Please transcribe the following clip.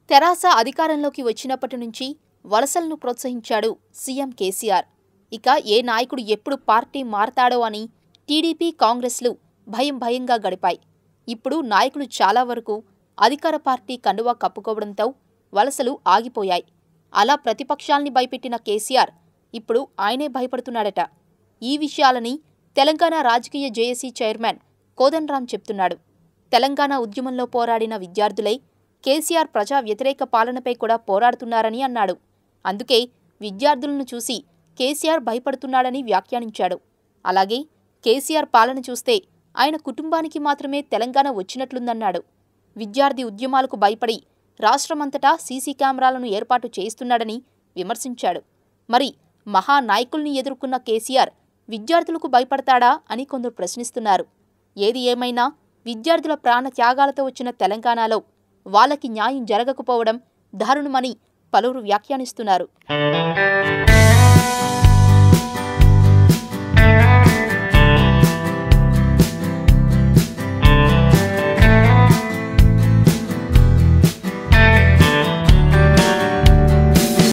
తెరాస అధికారంలోకి వచ్చినప్పటి నుంచి వలసలను ప్రోత్సహించాడు సీఎం కేసీఆర్ ఇక ఏ నాయకుడు ఎప్పుడు పార్టీ మారతాడో అని టీడీపీ కాంగ్రెస్లు భయం భయంగా గడిపాయి ఇప్పుడు నాయకులు చాలా వరకు అధికార పార్టీ కండువా కప్పుకోవడంతో వలసలు ఆగిపోయాయి అలా ప్రతిపక్షాల్ని భయపెట్టిన కేసీఆర్ ఇప్పుడు ఆయనే భయపడుతున్నాడట ఈ విషయాలని తెలంగాణ రాజకీయ జేఏసీ చైర్మన్ కోదండరాం చెప్తున్నాడు తెలంగాణ ఉద్యమంలో పోరాడిన విద్యార్థులే కేసీఆర్ ప్రజా వ్యతిరేక పాలనపై కూడా పోరాడుతున్నారని అన్నాడు అందుకే విద్యార్థులను చూసి కేసీఆర్ భయపడుతున్నాడని వ్యాఖ్యానించాడు అలాగే కేసీఆర్ పాలన చూస్తే ఆయన కుటుంబానికి మాత్రమే తెలంగాణ వచ్చినట్లుందన్నాడు విద్యార్థి ఉద్యమాలకు భయపడి రాష్ట్రమంతటా సీసీ కెమెరాలను ఏర్పాటు చేయిస్తున్నాడని విమర్శించాడు మరి మహానాయకుల్ని ఎదుర్కొన్న కేసీఆర్ విద్యార్థులకు భయపడతాడా అని కొందరు ప్రశ్నిస్తున్నారు ఏది ఏమైనా విద్యార్థుల ప్రాణ త్యాగాలతో వచ్చిన తెలంగాణలో వాళ్ళకి న్యాయం జరగకపోవడం దారుణమని పలువురు వ్యాఖ్యానిస్తున్నారు